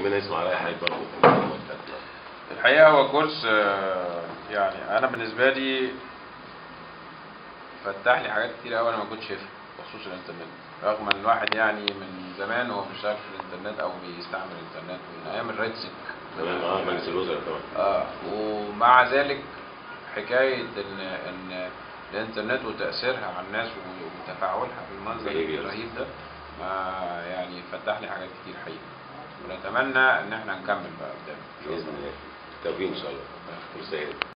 يهمنا نسمع راي حضرتك برضه في المعلومات بتاعتنا. الحقيقة هو كورس آه، يعني أنا بالنسبة لي فتح لي حاجات كتير أوي أنا ما كنتش شايفها بخصوص الإنترنت رغم إن الواحد يعني من زمان هو بيشتغل في الإنترنت أو بيستعمل الإنترنت من أيام الريدسك تمام اه مجلس الوزراء طبعا آه ومع ذلك حكاية إن إن الإنترنت وتأثيرها على الناس وتفاعلها بالمنظر إيه جدا. الرهيب ده ما يعني فتح لي حاجات كتير حقيقي ونتمنى إن إحنا نكمل بقى قدام إن شاء باذن الله. الله توفيق ان شاء الله فرصه